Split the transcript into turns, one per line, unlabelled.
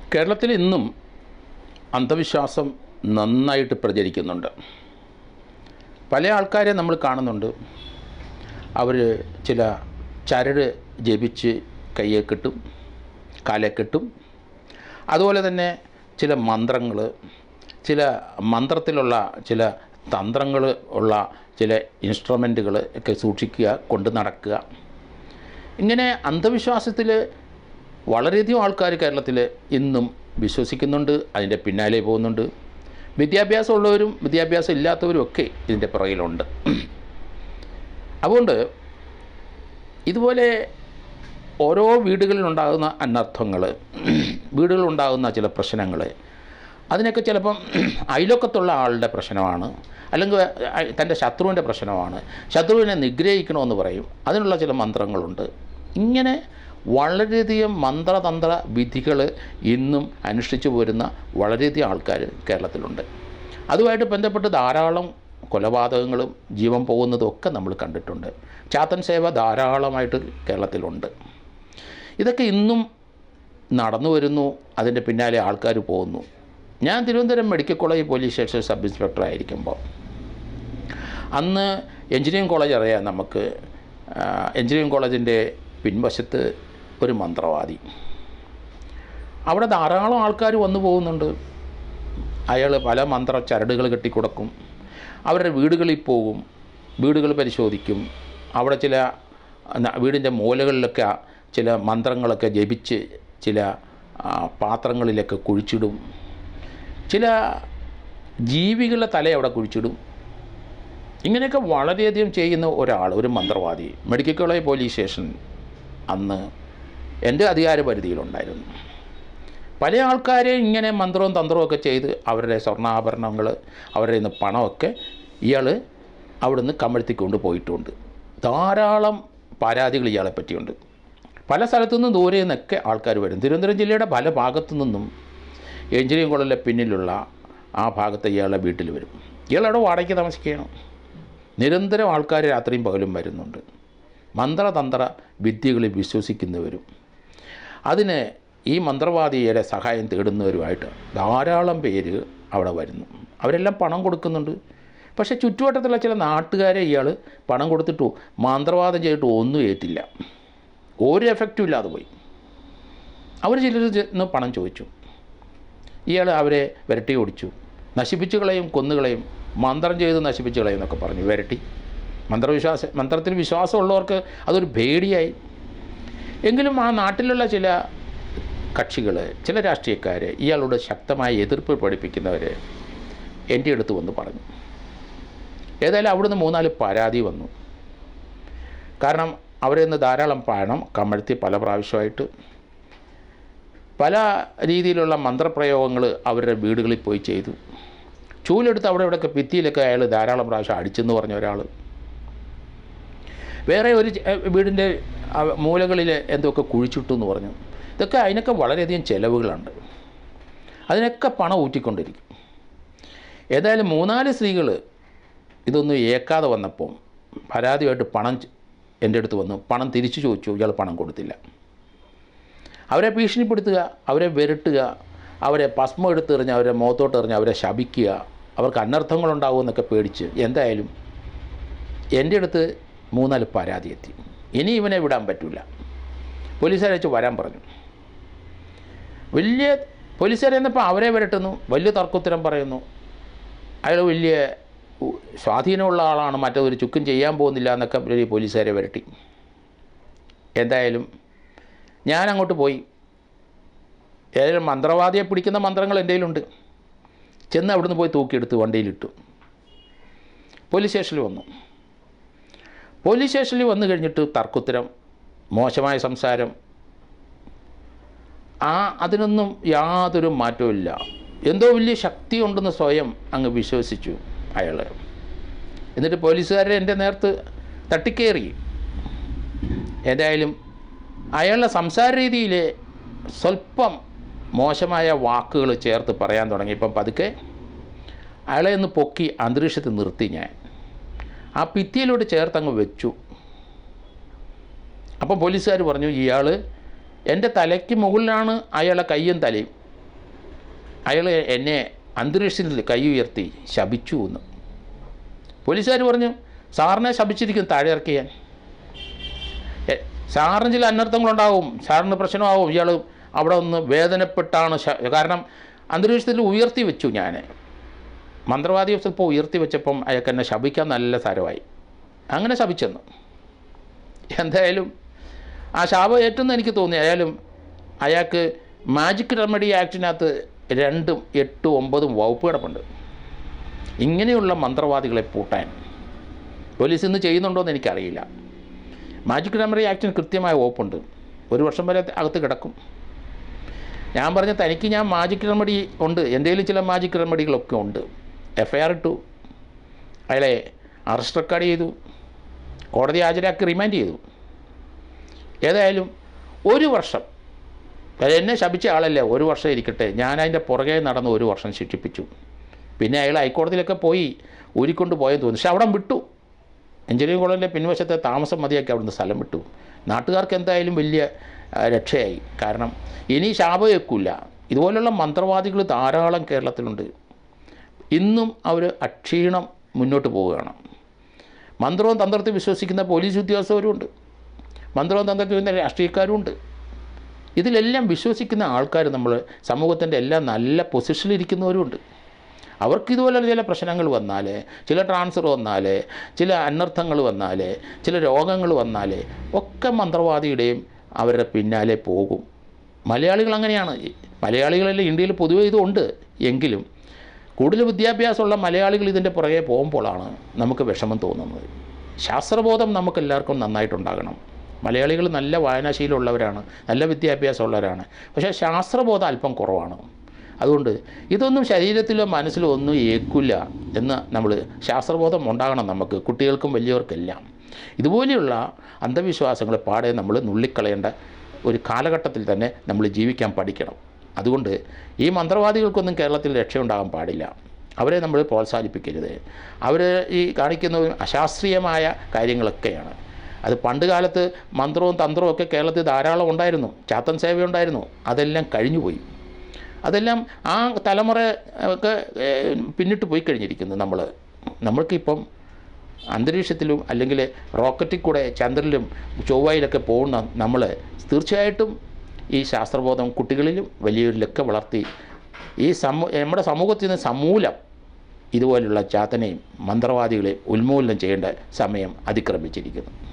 കേരളത്തിൽ ഇന്നും അന്ധവിശ്വാസം നന്നായിട്ട് പ്രചരിക്കുന്നുണ്ട് പല ആൾക്കാരെ നമ്മൾ കാണുന്നുണ്ട് അവർ ചില ചരട് ജപിച്ച് കയ്യെ കെട്ടും കാലെ കെട്ടും അതുപോലെ തന്നെ ചില മന്ത്രങ്ങൾ ചില മന്ത്രത്തിലുള്ള ചില തന്ത്രങ്ങൾ ഉള്ള ചില ഇൻസ്ട്രുമെൻറ്റുകൾ ഒക്കെ സൂക്ഷിക്കുക കൊണ്ട് നടക്കുക ഇങ്ങനെ അന്ധവിശ്വാസത്തിൽ വളരെയധികം ആൾക്കാർ കേരളത്തിൽ ഇന്നും വിശ്വസിക്കുന്നുണ്ട് അതിൻ്റെ പിന്നാലെ പോകുന്നുണ്ട് വിദ്യാഭ്യാസമുള്ളവരും വിദ്യാഭ്യാസം ഇല്ലാത്തവരും ഒക്കെ ഇതിൻ്റെ പുറകിലുണ്ട് അതുകൊണ്ട് ഇതുപോലെ ഓരോ വീടുകളിലുണ്ടാകുന്ന അനർത്ഥങ്ങൾ വീടുകളിലുണ്ടാകുന്ന ചില പ്രശ്നങ്ങൾ അതിനൊക്കെ ചിലപ്പം അയലൊക്കത്തുള്ള ആളുടെ പ്രശ്നമാണ് അല്ലെങ്കിൽ അ- തൻ്റെ ശത്രുവിൻ്റെ പ്രശ്നമാണ് ശത്രുവിനെ നിഗ്രഹിക്കണമെന്ന് പറയും അതിനുള്ള ചില മന്ത്രങ്ങളുണ്ട് ഇങ്ങനെ വളരെയധികം മന്ത്രതന്ത്ര വിധികൾ ഇന്നും അനുഷ്ഠിച്ചു പോരുന്ന വളരെയധികം ആൾക്കാർ കേരളത്തിലുണ്ട് അതുമായിട്ട് ബന്ധപ്പെട്ട് ധാരാളം കൊലപാതകങ്ങളും ജീവൻ പോകുന്നതും ഒക്കെ നമ്മൾ കണ്ടിട്ടുണ്ട് ചാത്തൻ സേവ ധാരാളമായിട്ട് കേരളത്തിലുണ്ട് ഇതൊക്കെ ഇന്നും നടന്നു വരുന്നു അതിൻ്റെ പിന്നാലെ ആൾക്കാർ പോകുന്നു ഞാൻ Thiruvananthapuram medical college police station sub inspector ആയിരിക്കുമ്പോൾ അന്ന് എഞ്ചിനീയറിംഗ് കോളേജ് അറിയാം നമുക്ക് ആ, എഞ്ചിനീയറിംഗ് കോളേജിൻ്റെ പിൻവശത്ത് ഒരു മന്ത്രവാദി അവിടെ ധാരാളം ആൾക്കാർ വന്നു പോകുന്നുണ്ട് അയാൾ പല മന്ത്ര ചരടുകൾ കെട്ടിക്കൊടുക്കും അവരുടെ വീടുകളിൽ പോകും വീടുകൾ പരിശോധിക്കും അവിടെ ചില ന- വീടിൻ്റെ മൂലകളിലൊക്കെ ചില മന്ത്രങ്ങളൊക്കെ ജപിച്ച് ചില ആ, പാത്രങ്ങളിലൊക്കെ കുഴിച്ചിടും ചില ജീവികളുടെ തല അവിടെ കുഴിച്ചിടും ഇങ്ങനെയൊക്കെ വളരെയധികം ചെയ്യുന്ന ഒരാൾ ഒരു മന്ത്രവാദി മെഡിക്കൽ കോളേജ് പോലീസ് സ്റ്റേഷൻ അന്ന് എൻ്റെ അധികാര പരിധിയിലുണ്ടായിരുന്നു പല ആൾക്കാരെയും ഇങ്ങനെ മന്ത്രവും തന്ത്രവും ഒക്കെ ചെയ്ത് അവരുടെ സ്വർണ്ണാഭരണങ്ങൾ അവരുടെ നിന്ന് പണമൊക്കെ ഇയാൾ അവിടുന്ന് കമഴ്ത്തിക്കൊണ്ട് പോയിട്ടുണ്ട് ധാരാളം പരാതികൾ ഇയാളെ പറ്റിയുണ്ട് പല സ്ഥലത്തു നിന്നും ദൂരെ നിന്നൊക്കെ ആൾക്കാർ വരും തിരുവനന്തപുരം ജില്ലയുടെ പല ഭാഗത്തു നിന്നും എഞ്ചിനീയറിംഗ് കോളേജിലെ പിന്നിലുള്ള ആ ഭാഗത്ത് ഇയാളുടെ വീട്ടിൽ വരും ഇയാളവിടെ വാടകയ്ക്ക് താമസിക്കുകയാണ് നിരന്തരം ആൾക്കാർ രാത്രിയും പകലും വരുന്നുണ്ട് മന്ത്രതന്ത്ര വിദ്യകളിൽ വിശ്വസിക്കുന്നവരും അതിന് ഈ മന്ത്രവാദിയുടെ സഹായം തേടുന്നവരുമായിട്ട് ധാരാളം പേര് അവിടെ വരുന്നു അവരെല്ലാം പണം കൊടുക്കുന്നുണ്ട് പക്ഷേ ചുറ്റുവട്ടത്തുള്ള ചില നാട്ടുകാരെ ഇയാൾ പണം കൊടുത്തിട്ടു മന്ത്രവാദം ചെയ്തിട്ട് ഒന്നും ഏറ്റില്ല ഒരു എഫക്റ്റും ഇല്ലാതെ പോയി അവർ ചിലർ ചെന്ന് പണം ചോദിച്ചു ഇയാൾ അവരെ വിരട്ടി ഓടിച്ചു നശിപ്പിച്ചു കളയും കൊന്നുകളയും മന്ത്രം ചെയ്ത് നശിപ്പിച്ചു കളയും എന്നൊക്കെ പറഞ്ഞു വിരട്ടി മന്ത്രവിശ്വാസ മന്ത്രത്തിൽ വിശ്വാസമുള്ളവർക്ക് അതൊരു പേടിയായി എങ്കിലും ആ നാട്ടിലുള്ള ചില കക്ഷികൾ ചില രാഷ്ട്രീയക്കാർ ഇയാളോട് ശക്തമായ എതിർപ്പ് പഠിപ്പിക്കുന്നവർ എൻ്റെ അടുത്ത് വന്ന് പറഞ്ഞു ഏതായാലും അവിടുന്ന് മൂന്നാല് പരാതി വന്നു കാരണം അവരിൽ നിന്ന് ധാരാളം പണം കമഴ്ത്തി പല പ്രാവശ്യമായിട്ട് പല രീതിയിലുള്ള മന്ത്രപ്രയോഗങ്ങൾ അവരുടെ വീടുകളിൽ പോയി ചെയ്തു ചൂലെടുത്ത് അവിടെ ഇവിടെയൊക്കെ ഭിത്തിയിലൊക്കെ അയാൾ ധാരാളം പ്രാവശ്യം അടിച്ചെന്ന് പറഞ്ഞ ഒരാൾ വേറെ ഒരു ചെ- ഏഹ് വീടിൻ്റെ അവ- മൂലകളിൽ എന്തൊക്കെ കുഴിച്ചിട്ടു എന്ന് പറഞ്ഞു ഇതൊക്കെ അതിനൊക്കെ വളരെയധികം ചിലവുകളുണ്ട് അതിനൊക്കെ പണം ഊറ്റിക്കൊണ്ടിരിക്കും ഏതായാലും മൂന്നാല് സ്ത്രീകൾ ഇതൊന്നും ഏക്കാതെ വന്നപ്പോൾ പരാതിയായിട്ട് പണം ച- എൻ്റെ അടുത്ത് വന്നു പണം തിരിച്ചു ചോദിച്ചു ഇയാൾ പണം കൊടുത്തില്ല അവരെ ഭീഷണിപ്പെടുത്തുക അവരെ വിരട്ടുക അവരെ ഭസ്മം എടുത്തെറിഞ്ഞ് അവരെ മുഖത്തോട്ട് എറിഞ്ഞ് അവരെ ശപിക്കുക അവർക്ക് അനർത്ഥങ്ങളുണ്ടാകുമെന്നൊക്കെ പേടിച്ച് എന്തായാലും എൻ്റെ അടുത്ത് മൂന്നാല് പരാതി എത്തി ഇനി ഇവനെ വിടാൻ പറ്റില്ല പോലീസുകാരെ വെച്ച് വരാൻ പറഞ്ഞു വലിയ പോലീസുകാരെ എന്നപ്പോൾ അവരെ വിരട്ടുന്നു വലിയ തർക്കുത്തരം പറയുന്നു അയാൾ വലിയ ഉ- സ്വാധീനമുള്ള ആളാണ് മറ്റൊരു ചുക്കും ചെയ്യാൻ പോകുന്നില്ല എന്നൊക്കെ വലിയ പോലീസുകാരെ വിരട്ടി എന്തായാലും ഞാൻ അങ്ങോട്ട് പോയി ഏതായാലും മന്ത്രവാദിയെ പിടിക്കുന്ന മന്ത്രങ്ങൾ എൻ്റെ കയ്യിലുണ്ട് ചെന്ന് അവിടുന്ന് പോയി തൂക്കിയെടുത്ത് വണ്ടിയിലിട്ടു പോലീസ് സ്റ്റേഷനിൽ വന്നു പോലീസ് സ്റ്റേഷനിൽ വന്നു കഴിഞ്ഞിട്ട് തർക്കുത്തരം മോശമായ സംസാരം ആ അതിനൊന്നും യാതൊരു മാറ്റവും ഇല്ല എന്തോ വലിയ ശക്തി ഉണ്ടെന്ന് സ്വയം അങ്ങ് വിശ്വസിച്ചു അയാൾ എന്നിട്ട് പോലീസുകാരെ എൻ്റെ നേർത്ത് തട്ടിക്കേറി ഏതായാലും അയാളുടെ സംസാര രീതിയിൽ സ്വല്പം മോശമായ വാക്കുകൾ ചേർത്ത് പറയാൻ തുടങ്ങിയപ്പം പതുക്കെ അയാളെ ഒന്ന് പൊക്കി അന്തരീക്ഷത്തിൽ നിർത്തി ഞാൻ ആ ഭിത്തിയിലോട്ട് ചേർത്തങ്ങ് വെച്ചു അപ്പം പോലീസുകാർ പറഞ്ഞു ഇയാൾ എൻ്റെ തലയ്ക്ക് മുകളിലാണ് അയാളെ കയ്യും തലയും അയാൾ എന്നെ അന്തരീക്ഷത്തിൽ കൈ ഉയർത്തി ശപിച്ചു എന്ന് പോലീസുകാർ പറഞ്ഞു സാറിനെ ശപിച്ചിരിക്കും താഴെ ഇറക്കി ഞാൻ എ- സാറിന് ചില അനർത്ഥങ്ങളുണ്ടാവും സാറിന് പ്രശ്നമാവും ഇയാൾ അവിടെ ഒന്ന് വേദനപ്പെട്ടാണ് ശ- കാരണം അന്തരീക്ഷത്തിൽ ഉയർത്തി വെച്ചു ഞാൻ മന്ത്രവാദി ചിലപ്പോൾ ഉയർത്തി വെച്ചപ്പം അയാൾക്ക് എന്നെ ശപിക്കാൻ നല്ല സാരമായി അങ്ങനെ ശപിച്ചെന്ന് എന്തായാലും ആ ശാപം ഏറ്റെന്ന് എനിക്ക് തോന്നി ആയാലും അയാൾക്ക് മാജിക് റെമഡി ആക്ടിനകത്ത് രണ്ടും എട്ടും ഒമ്പതും വകുപ്പ് കിടപ്പുണ്ട് ഇങ്ങനെയുള്ള മന്ത്രവാദികളെ പൂട്ടാൻ പോലീസ് ഇന്ന് ചെയ്യുന്നുണ്ടോ എന്ന് എനിക്കറിയില്ല മാജിക് റെമഡി ആക്ടിന് കൃത്യമായ വകുപ്പുണ്ട് ഒരു വർഷം വരെ അകത്ത് കിടക്കും ഞാൻ പറഞ്ഞ തനിക്ക് ഞാൻ മാജിക് റെമഡി ഉണ്ട് എൻ്റെ കയ്യിൽ ചില മാജിക് റെമഡികളൊക്കെ ഉണ്ട് എഫ് ഐ ആർ ഇട്ടു അയാളെ അറസ്റ്റ് റെക്കോർഡ് ചെയ്തു കോടതി ഹാജരാക്കി റിമാൻഡ് ചെയ്തു ഏതായാലും ഒരു വർഷം അത് എന്നെ ശപിച്ച ആളല്ലേ ഒരു വർഷം ഇരിക്കട്ടെ ഞാൻ അതിൻ്റെ പുറകെ നടന്ന് ഒരു വർഷം ശിക്ഷിപ്പിച്ചു പിന്നെ അയാൾ ഹൈക്കോടതിയിലൊക്കെ പോയി ഊരിക്കൊണ്ട് പോയെന്ന് തോന്നി പക്ഷെ അവിടെ വിട്ടു എഞ്ചിനീയറിംഗ് കോളേജിൻ്റെ പിൻവശത്തെ താമസം മതിയാക്കി അവിടുന്ന് സ്ഥലം വിട്ടു നാട്ടുകാർക്ക് എന്തായാലും വലിയ ആ, രക്ഷയായി കാരണം ഇനി ശാപം ഏൽക്കില്ല ഇതുപോലുള്ള മന്ത്രവാദികൾ ധാരാളം കേരളത്തിലുണ്ട് ഇന്നും അവർ അക്ഷീണം മുന്നോട്ട് പോവുകയാണ് മന്ത്രവും തന്ത്രത്തിൽ വിശ്വസിക്കുന്ന പോലീസ് ഉദ്യോഗസ്ഥരും ഉണ്ട് മന്ത്രവും തന്ത്രത്തിൽ വരുന്ന രാഷ്ട്രീയക്കാരും ഉണ്ട് ഇതിലെല്ലാം വിശ്വസിക്കുന്ന ആൾക്കാർ നമ്മൾ സമൂഹത്തിൻ്റെ എല്ലാ നല്ല പൊസിഷനിലിരിക്കുന്നവരുമുണ്ട് അവർക്ക് ഇതുപോലെ ചില പ്രശ്നങ്ങൾ വന്നാൽ ചില ട്രാൻസ്ഫർ വന്നാൽ ചില അനർത്ഥങ്ങൾ വന്നാൽ ചില രോഗങ്ങൾ വന്നാൽ ഒക്കെ മന്ത്രവാദിയുടെയും അവരുടെ പിന്നാലെ പോകും മലയാളികൾ അങ്ങനെയാണ് മലയാളികളെല്ലാം ഇന്ത്യയിൽ പൊതുവെ ഇതുണ്ട് എങ്കിലും കൂടുതൽ വിദ്യാഭ്യാസമുള്ള മലയാളികൾ ഇതിൻ്റെ പുറകെ പോകുമ്പോഴാണ് നമുക്ക് വിഷമം തോന്നുന്നത് ശാസ്ത്രബോധം നമുക്ക് എല്ലാവർക്കും നന്നായിട്ടുണ്ടാകണം മലയാളികൾ നല്ല വായനാശീലമുള്ളവരാണ് നല്ല വിദ്യാഭ്യാസമുള്ളവരാണ് പക്ഷേ ശാസ്ത്രബോധം അല്പം കുറവാണ് അതുകൊണ്ട് ഇതൊന്നും ശരീരത്തിലോ മനസ്സിലോ ഒന്നും ഏക്കില്ല എന്ന് നമ്മൾ ശാസ്ത്രബോധം ഉണ്ടാകണം നമുക്ക് കുട്ടികൾക്കും വലിയവർക്കെല്ലാം ഇതുപോലെയുള്ള അന്ധവിശ്വാസങ്ങൾ പാടെ നമ്മൾ നുള്ളിക്കളയേണ്ട ഒരു കാലഘട്ടത്തിൽ തന്നെ നമ്മൾ ജീവിക്കാൻ പഠിക്കണം അതുകൊണ്ട് ഈ മന്ത്രവാദികൾക്കൊന്നും കേരളത്തിൽ രക്ഷയുണ്ടാകാൻ പാടില്ല അവരെ നമ്മൾ പ്രോത്സാഹിപ്പിക്കരുത് അവർ ഈ കാണിക്കുന്ന അശാസ്ത്രീയമായ കാര്യങ്ങളൊക്കെയാണ് അത് പണ്ട് കാലത്ത് മന്ത്രവും തന്ത്രവും ഒക്കെ കേരളത്തിൽ ധാരാളം ഉണ്ടായിരുന്നു ചാത്തൻ സേവ ഉണ്ടായിരുന്നു അതെല്ലാം കഴിഞ്ഞുപോയി അതെല്ലാം ആ തലമുറ ഒക്കെ ഏഹ്, പിന്നിട്ട് പോയി കഴിഞ്ഞിരിക്കുന്നു നമ്മൾ നമ്മൾക്കിപ്പം അന്തരീക്ഷത്തിലും അല്ലെങ്കിൽ റോക്കറ്റിൽ കൂടെ ചന്ദ്രനിലും ചൊവ്വയിലൊക്കെ പോകുന്ന നമ്മൾ തീർച്ചയായിട്ടും ഈ ശാസ്ത്രബോധം കുട്ടികളിലും വലിയവരിലൊക്കെ വളർത്തി ഈ സമൂ നമ്മുടെ സമൂഹത്തിൽ നിന്ന് സമൂലം ഇതുപോലുള്ള ചാത്തനെയും മന്ത്രവാദികളെയും ഉന്മൂലനം ചെയ്യേണ്ട സമയം അതിക്രമിച്ചിരിക്കുന്നു